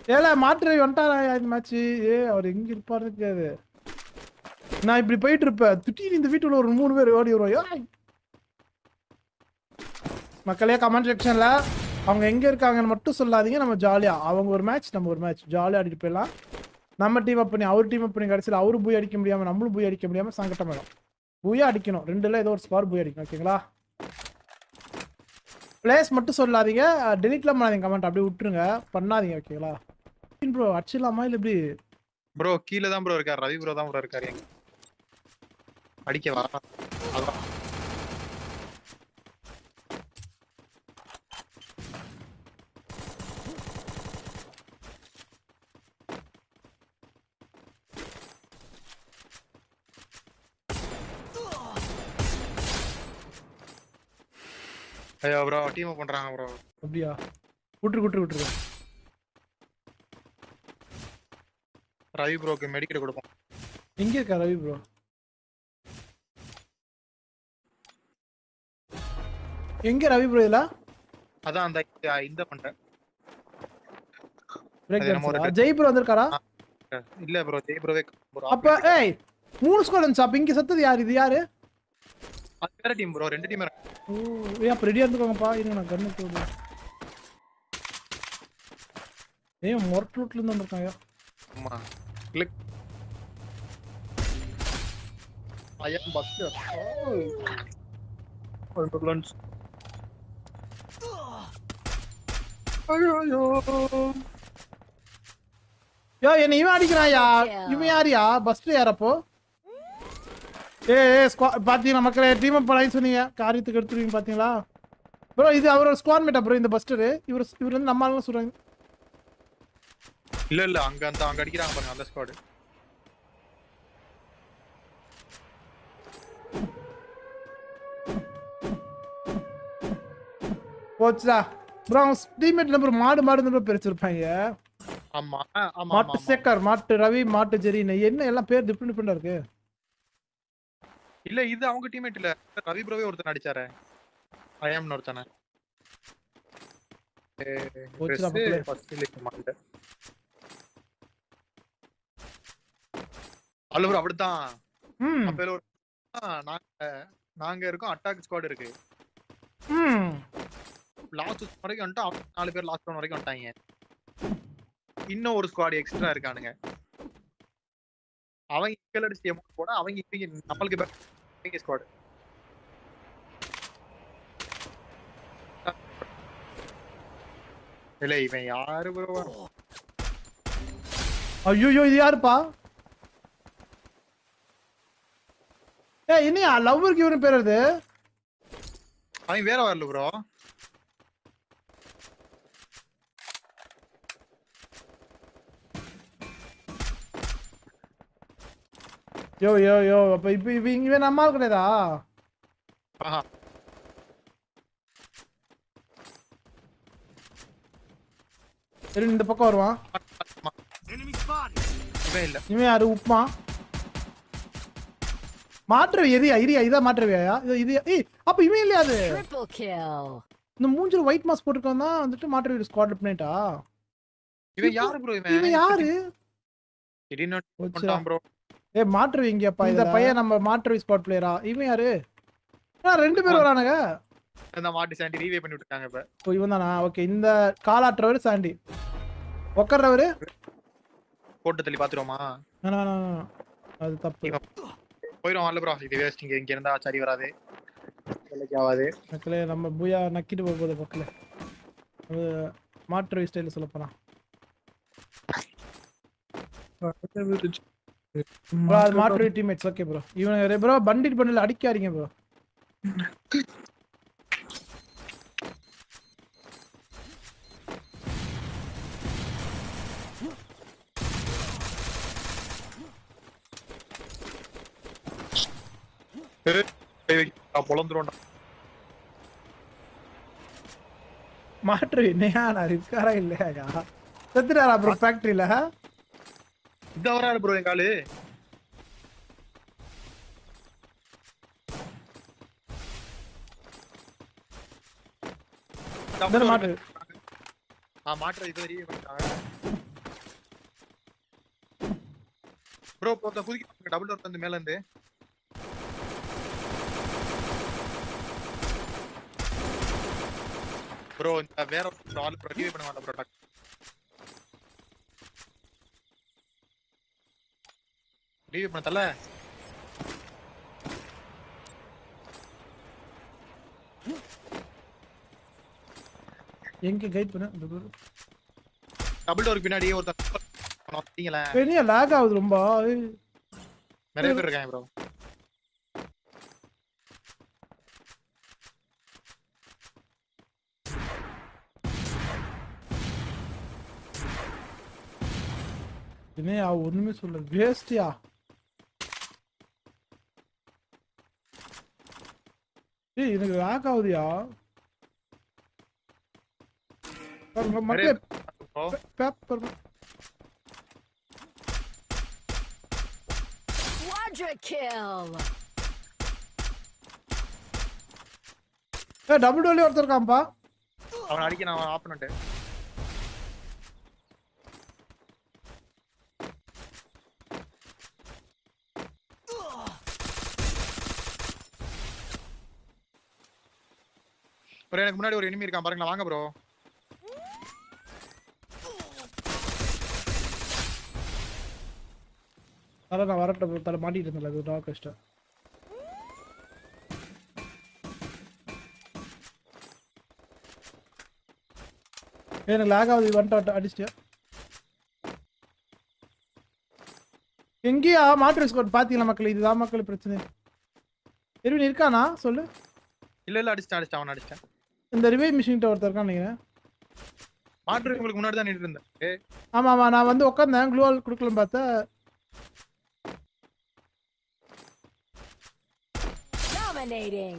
ஏல மாற்று வந்துட்டாரா இந்த மேட்ச் ஏ அவர் எங்க இருப்பாருன்னு தெரியாது நான் இப்படி போயிட்டு இருப்பேன் திடீர்னு இந்த வீட்டுல ஒரு மூணு பேர் ஓடி வருவோம் ஏய். மக்களே கமெண்ட் செக்ஷன்ல அவங்க எங்க இருக்காங்கன்னு மட்டும் சொல்லாதீங்க நம்ம ஜாலியா அவங்க ஒரு மேட்ச் நம்ம ஒரு மேட்ச் ஜாலியா ஆடிட்டு போயிடலாம் நம்ம டீம் அப் பண்ணி அவர் டீம் அப் பண்ணி கடைசியில் அவரு போய் அடிக்க முடியாம நம்மளும் போய் அடிக்க முடியாம சங்கட்டம் ஆயிடும் பூயா அடிக்கணும் ரெண்டுல ஏதோ ஒரு ஸ்பார் போய் அடிக்கணும் ஓகேங்களா பிளேஸ் மட்டும் சொல்லாதீங்க டெலிட்லாம் பண்ணாதீங்க கமெண்ட் அப்படியே விட்டுருங்க பண்ணாதீங்க ஓகேங்களா ப்ரோ அடிச்சிடலாமா இல்லை எப்படி ப்ரோ கீழே தான் ப்ரோ இருக்காரு ரவி ப்ரோ தான் ப்ரோ இருக்காரு எங்க அடிக்கவா அதான் ஐயோ ப்ரோ டீம் பண்றாங்க ப்ரோ அப்படியா விட்டுரு விட்டுரு விட்டுரு ரவி ப்ரோக்கு மெடிக்கல் கொடுப்போம் எங்க இருக்கா ரவி ப்ரோ எங்க ரவி ப்ரோ இதுல அதான் அந்த இந்த- இந்த பண்றேன் பிரேக் அது என்னமோ டான்ஸ் இருக்கு. ஜெய் ப்ரோ வந்திருக்காரா இல்ல ப்ரோ ஜெய் ப்ரோவே ப்ரோ அப்ப ஏய் மூணு ஸ்கோர் இருந்துச்சு அப்ப இங்க செத்தது யார் இது யாரு அது வேற டீம் ப்ரோ ரெண்டு டீம் ஓ ஏன் அப்ப ரெடியா இருந்துக்கோங்கப்பா இருங்க நான் கண்ணு போடு ஏன் மொரட்டு ரூட்ல இருந்து வந்திருக்காங்க ஆமா கிளிக் ஐயன் பஸ்டர் லஞ்ச் ஐயோ ஐயோ யோ என்ன இவன் அடிக்கிறான்யா இவன் யாரியா பஸ்ல யாரப்போ ஏ ஏ ஸ்குவா பாத்தீங்களா மக்களே டீம் அப் பண்ணி சொன்னீங்க காரியத்துக்கு எடுத்துருவீங்க பாத்தீங்களா ப்ரோ இது அவரோட ஸ்குவாட் மேட்டா ப்ரோ இந்த பஸ்டர் இவர் இவர் வந்து நம்ம ஆளுங்க சொல்றாங்க இல்ல இல்ல அங்க அந்த அங்க அடிக்கிறாங்க பாருங்க அந்த ஸ்குவாட் போச்சுடா ப்ரோ அவங்க டீம்மேட் நம்பர் மாடு மாடு நம்பர் பிரிச்சிருப்பாங்க ஆமா ஆமா மாட்டு ஆமா சேக்கர் மாட்டு ரவி மாட்டு ஜெரின்னு என்ன எல்லாம் பேர் டிஃப்ரெண்ட் டிஃப்ரெண்டா இருக்கு இல்ல இது அவங்க டீம்மேட் இல்ல ரவி ப்ரோவே ஒருத்தன் அடிச்சாரே ஐஎம்னு ஒருத்தனை போச்சுடா மக்களே. அல்ல ப்ரோ அப்படித்தான் ம் அப்ப ஒரு ஆ, நாங்க நாங்க இருக்கோம் அட்டாக் ஸ்குவாட் இருக்கு ம் லாஸ்ட் வரைக்கும் வந்துட்டு அவங்க நாலு பேர் லாஸ்ட் ஒன் வரைக்கும் வந்துட்டாங்க இன்னும் ஒரு ஸ்குவாட் எக்ஸ்ட்ரா இருக்கானுங்க அவங்க இக்கல் அடிச்சு அமௌண்ட் போட அவங்க இவங்க நம்மளுக்கு back இவங்க ஸ்குவாட் இல்ல இவன் யாரு ப்ரோ ஐயோ இது யாருப்பா ஏ என்னையா லவ்வருக்கு இவரு பேர் அது அவன் வேற வரல ப்ரோ யோ யோ யோ அப்ப இப்ப இப்ப இங்க நம்ம ஆள் கிடையாதா ஆஹா சரி இந்த பக்கம் வருவான் இவன் இல்ல இவன் யாரு உப்மா மாற்றவி எரியா இரியா இதா மாற்றவியா இது இது ஏய் அப்ப இவன் இல்லையா அது Triple kill. இந்த மூஞ்சில ஒயிட் மாஸ்க் போட்டிருக்கவன் தான் வந்துட்டு மாற்றவி ஸ்குவாட் பண்ணிட்டா இவன் யாரு ப்ரோ இவன் இவன் யாரு திடீர்னு போச்சுடா. பண்ணிட்டான் ப்ரோ ஏ மாற்றவி இங்கப்பா இந்த பையன் நம்ம மாற்றவி ஸ்குவாட் பிளேயரா இவன் யாரு ஆ, ரெண்டு பேர் வரானுங்க இந்த மாட்டு சாண்டி ரீவே பண்ணி விட்டுருக்காங்க இப்ப ஓ இவன் தானா ஓகே இந்த காலாற்றவர் சாண்டி உக்கார்றவரு போட்டு தள்ளி பாத்துருவோமா வேணாம், வேணாம், வேணாம். அது தப்பு போயிடும் வரல ப்ரோ இது வேஸ்ட் இங்க இங்க இருந்தா சரி வராது வேலைக்கு ஆகாது மக்களே நம்ம பூயா நக்கிட்டு போக போகுது மக்களே அது மாற்று ஸ்டைலில் சொல்ல போனா ப்ரோ அது மாற்று டீம்மேட்ஸ் ஓகே ப்ரோ இவன் ப்ரோ பண்டிட் பண்டில் அடிக்காதீங்க ப்ரோ பொழந்துருவோம்டா மாற்று என்னையா நான் இருக்காரா இல்லையா செத்துட்டாரா ப்ரோ ஃபேக்டரியில இந்த வராது ப்ரோ என் காலு இந்த மாற்று ஆ மாற்ற இது ரீவே பண்ணிட்டாங்க ப்ரோ போத்த குதிக்க டபுள் டோர் வந்து மேல இருந்து ப்ரோ இந்த வேற ஒரு ஆள் ப்ரோ டிவி பண்ண மாட்டேன் ப்ரோ டக் டிவி பண்ண தல எங்க கைட் பண்ண இந்த பாரு. டபுள் டோருக்கு பின்னாடி ஒருத்தர் வந்தீங்களே பெரிய லேக் ஆகுது ரொம்ப ஏய், நிறைய பேர் இருக்காங்க ப்ரோ என்னையா ஒண்ணுமே சொல்ல வேஸ்டியா ஏய் எனக்கு லேக் ஆகுதுயா பாருங்க, மக்களே ப்ரோ பேப்பர் Quadra kill. ஏ டபுள் டோலி ஒருத்தர் இருக்கான்ப்பா அவன் அடிக்க நான் ஆஃப் பண்ணிட்டேன் ப்ரோ எனக்கு முன்னாடி ஒரு எனிமி இருக்கான் பாருங்களா வாங்க ப்ரோ அதான் நான் வரட்ட தலை மாட்டிட்டு இருந்தேன் அது டாக் கஷ்டம் எனக்கு லேக் ஆகுது வந்துட்டு அடிச்சிட்டியா எங்கேயா மாற்று ஸ்கோர் பாத்தீங்களா மக்கள் இதுதான் மக்கள் பிரச்சனை எருவின் இருக்கானா சொல்லு இல்ல இல்ல அடிச்சிட்டேன் அடிச்சிட்டேன் அவன் அடிச்சிட்டேன் இந்த ரிவே மிஷின் ஒருத்தர் இருக்கான்னு நினைக்கிறேன் மாற்று உங்களுக்கு முன்னாடி தான் நின்று இருந்தேன் ஏய், ஆமா ஆமா நான் வந்து உட்காந்தேன் க்ளூவால் கொடுக்கலன்னு பார்த்தா Dominating.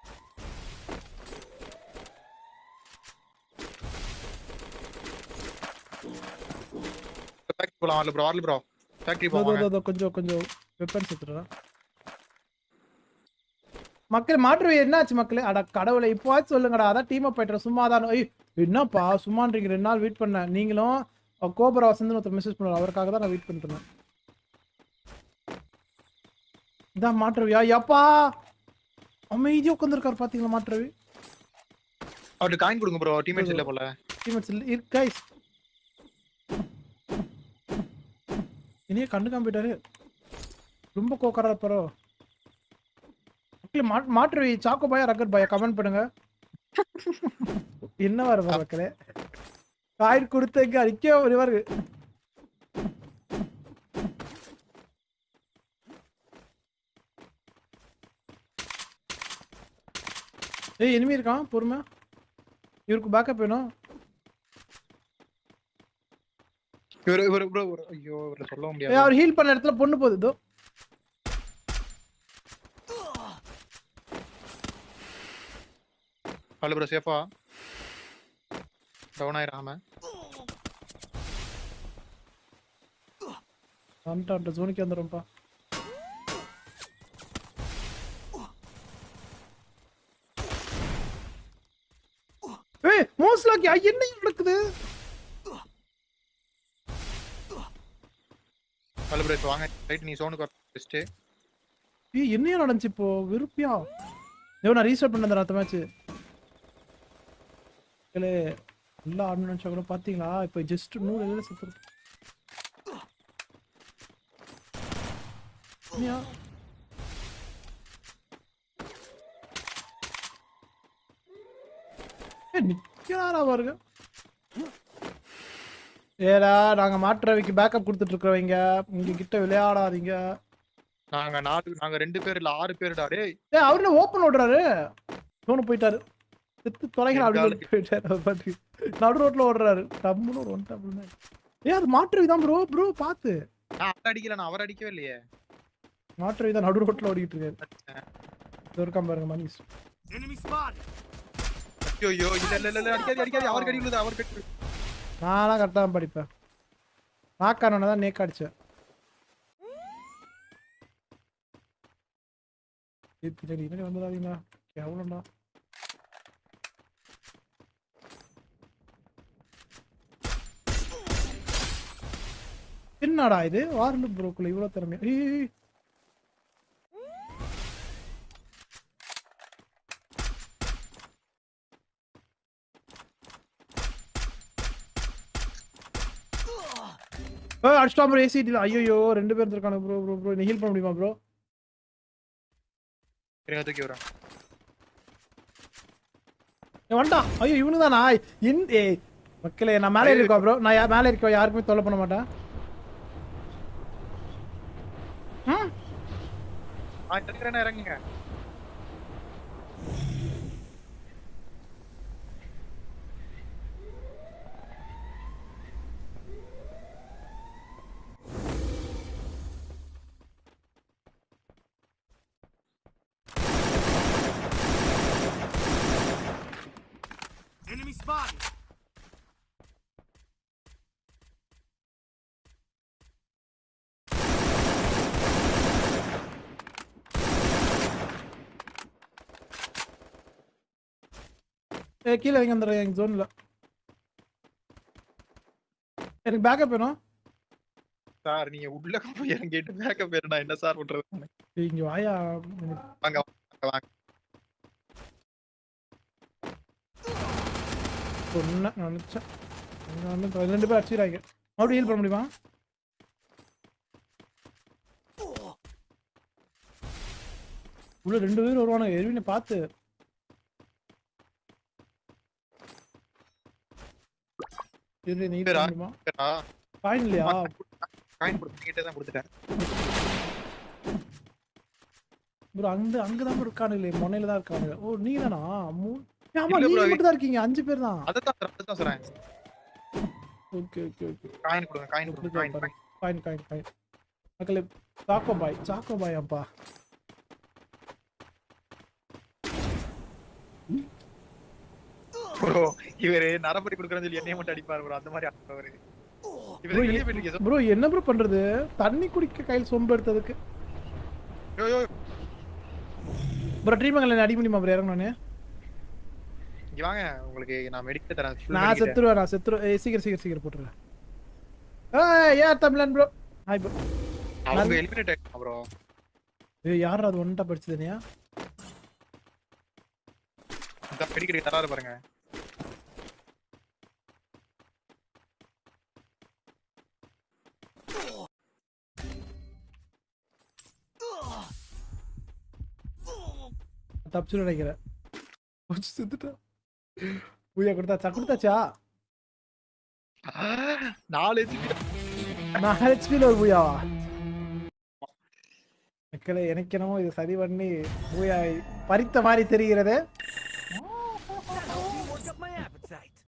ஃபேக்டரி போலாம் வரல ப்ரோ வரல ப்ரோ ஃபேக்டரி இதோ, போவாங்க இதோ, இதோ, கொஞ்சம் கொஞ்சம் வெப்பன்ஸ் எடுத்துடுறேன் மக்கள் மாற்று என்னாச்சு மக்களே அட கடவுளை இப்போவாச்சும் சொல்லுங்கடா அதான் டீம் அப் ஆயிட்டுற சும்மா தான் ஐய் என்னப்பா சும்மான்றீங்க ரெண்டு நாள் வெயிட் பண்ணேன் நீங்களும் அஹ், கோபுர வசந்த் ஒருத்தர் மெசேஜ் பண்ணுவார் அவருக்காக தான் நான் வெயிட் பண்ணிட்டு இருந்தேன் இதான் மாற்றவியா எப்பா அமைதியா உட்காந்துருக்காரு பாத்தீங்களா மாற்றவி அவர்கிட்ட காயின் கொடுங்க ப்ரோ டீம்மேட்ஸ் இல்ல போல டீமேட்ஸ் இருக்கா இனியே கண்டுக்காம போயிட்டாரு ரொம்ப கோக்கரா இருப்பாரோ மக்களே, மா- மாற்று சாக்கோ பாயா ரக்கர் பாயா கமெண்ட் பண்ணுங்க என்ன வர மக்களே காயின் கொடுத்தங்க அடிக்க ஒரு வாரு ஏய் enemy இருக்கான் பொறுமை இவருக்கு பேக்கப் வேணும் இவர் இவர் ப்ரோ ஐயோ இவர சொல்ல ஏய், முடியாது அவர் ஹீல் பண்ண இடத்துல பொண்ணு போகுது இதோ ஹலோ ப்ரோ சேஃபா டவுன் ஆயிராம வந்துட்டான் ஜோனிக்கு வந்துடும்ப்பா ஏய் மோஸ்லாக்கி என்ன நடக்குது ஹலோ ப்ரோ இப்போ வாங்க ரைட் நீ சோனுக்கு வர பெஸ்ட் ஏய் என்னையா நடந்துச்சு இப்போ வெறுப்பியா ஏதோ நான் ரீஸ்டார்ட் பண்ண அடுத்த மேட்ச் இல்லை நல்லா ஆடணும்னு நினச்சா கூட பார்த்தீங்களா இப்போ ஜஸ்ட் நூறு இதில் செத்து ஏன் ஏய், நிக்கிறாரா பாருங்க ஏடா நாங்க மாற்றவைக்கு பேக்கப் கொடுத்துட்டு இருக்கிறவங்க உங்க கிட்ட விளையாடாதீங்க நாங்க நாலு நாங்க ரெண்டு பேர் இல்ல ஆறு பேருடா டேய் ஏ அவரு என்ன ஓப்பன் ஓடுறாரு தோணு போயிட்டாரு செத்து தொலைகிற அப்படி எங்க சொல்லிட்டு போயிட்டாரு அவர் பாட்டுக்கு நடு ரோட்ல ஓடுறாரு டம்முன்னு ஒரு ஒன் டபுள் ஏ அது மாற்று தான் ப்ரோ ப்ரோ பார்த்து நான் அவர் அடிக்கல நான் அவர் அடிக்கவே இல்லையே மாற்று தான் நடு ரோட்ல ஓடிக்கிட்டு இருக்காரு இது இருக்கான் பாருங்க மணிஷ் ஐயோ ஐயோ இல்ல இல்ல இல்ல, இல்ல அடிக்காது அடிக்காது அவர் கடி விழுது அவர் கடி நான்லாம் கரெக்டாக தான் படிப்பேன் நாக்கானவனை தான் நேக்க அடிச்சேன் ஏய், பின்னாடி பின்னாடி வந்துடாதீங்களா எவ்வளோண்டா என்னடா இது வார்லு ப்ரோக்குள்ள இவ்வளவு திறமை ஏய், ஏய், ஏய். ஏய், அடிச்சிட்டா ப்ரோ ஏசிடில ஐயோ ரெண்டு பேர் இருக்கானுங்க ப்ரோ ப்ரோ ப்ரோ ஹீல் பண்ண முடியுமா ப்ரோ இருங்க தூக்கி வரேன் வந்துட்டான் ஐயோ இவனு தானா என் ஏய் மக்களே நான் மேலே இருக்கா ப்ரோ நான் யா- மேலே இருக்கோம் யாருக்குமே தொல்லை பண்ண மாட்டேன் ம் ஆ இருக்கிறேன்னா இறங்குங்க Enemy spotted. ஏ கீழே இறங்கி வந்துடுறேன் எங்கள் ஜோனில் எனக்கு பேக்கப் வேணும் சார் நீங்க உள்ள போய் இறங்கிட்டு பேக்கப் பேர் நான் என்ன சார் பண்றது ஏய், இங்க வாயா வாங்க வாங்க வாங்க சொன்ன நினச்சேன் இங்க வந்து ரெண்டு பேர் அடிச்சுக்கிறாங்க மறுபடியும் ஹீல் பண்ண முடியுமா உள்ள ரெண்டு பேரும் வருவானுங்க எருவினை பார்த்து இரு, நீ பேரா? முடியுமா பேரா? பாயின் இல்லையா காயின் கொடுத்துக்கிட்டே தான் கொடுத்துட்டேன் ப்ரோ அங்க அங்கதான் இருக்கானுங்களே முனையில தான் இருக்கானுங்க ஓ நீ தானா மூ- ஏய், ஆமா இல்ல நீங்க bro, மட்டும் தான் இருக்கீங்க அஞ்சு பேர் தான் அதுதான் சார் அதுதான் சொல்றேன் ஓகே ஓகே ஓகே காயின் கொடுங்க காயின் கொடுங்க காயின் காயின் காயின் காயின் மக்களே சாக்கோ பாய் சாக்கோ பாய் அப்பா ப்ரோ இவரு நரம்படி கொடுக்குறேன்னு சொல்லி என்னைய மட்டும் அடிப்பாரு ப்ரோ அந்த மாதிரி அடிப்பவரு இவரு Bro, வெளியே போயிட்டு ப்ரோ என்ன ப்ரோ பண்றது தண்ணி குடிக்க கையில் சொம்பு எடுத்ததுக்கு யோ யோ ப்ரோ ட்ரீமங்கல் அடி முடியுமா ப்ரோ இறங்கணும் இங்க வாங்க உங்களுக்கு நான் மெடிக்கல் தரேன் full நான் medical. செத்துருவேன் நான் செத்துருவேன் ஏய், சீக்கிரம் சீக்கிரம் சீக்கிரம் போட்டுருவேன் ஏய் ஏன் தமிழன் ப்ரோ ஹாய் ப்ரோ அவங்க எலிமினேட் ஆயிட்டாங்க ப்ரோ ஏய் யார் அது ஒன்ட்டா படிச்சதுனியா இந்த மெடிக்கல் தராரு பாருங்க தப்பிச்சு நினைக்கிறேன் கொஞ்சம் செத்துட்டேன் பூயா கொடுத்தாச்சா கொடுத்தாச்சா நாலு HP நான் ஹெச்பியில் ஒரு பூயாவா மக்களே எனக்கு என்னமோ இது சரி பண்ணி பூயா பறித்த மாதிரி தெரிகிறது